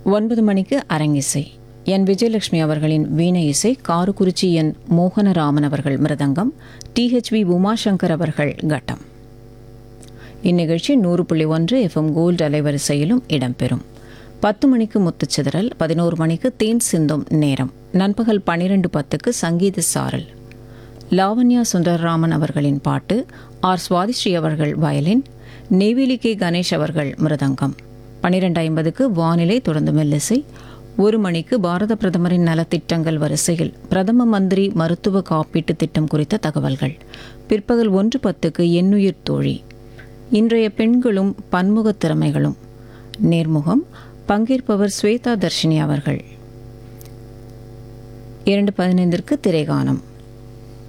ஒன்பது மணிக்கு அரங்கிசை என் விஜயலட்சுமி அவர்களின் வீணை இசை காருக்குறிச்சி என் மோகனராமன் அவர்கள் மிருதங்கம் டிஹெச்வி உமாசங்கர் அவர்கள் கட்டம் இந்நிகழ்ச்சி நூறு புள்ளி ஒன்று எஃப்எம் கோல்டு அலைவரிசையிலும் இடம்பெறும் பத்து மணிக்கு முத்துச்சிதறல் பதினோரு மணிக்கு தேன் சிந்தும் நேரம் நண்பகல் பன்னிரெண்டு பத்துக்கு சங்கீத சாரல் லாவண்யா சுந்தரராமன் அவர்களின் பாட்டு ஆர் சுவாதிஸ்ரீ அவர்கள் வயலின் நெய்வேலி கே கணேஷ் அவர்கள் மிருதங்கம் பன்னிரெண்டு ஐம்பதுக்கு வானிலை தொடர்ந்து மெல்லிசை ஒரு மணிக்கு பாரத பிரதமரின் நலத்திட்டங்கள் வரிசையில் பிரதம மந்திரி மருத்துவ காப்பீட்டு திட்டம் குறித்த தகவல்கள் பிற்பகல் ஒன்று பத்துக்கு எண்ணுயிர் தோழி இன்றைய பெண்களும் பன்முகத் திறமைகளும் நேர்முகம் பங்கேற்பவர் ஸ்வேதா தர்ஷினி அவர்கள் இரண்டு பதினைந்திற்கு திரைகானம்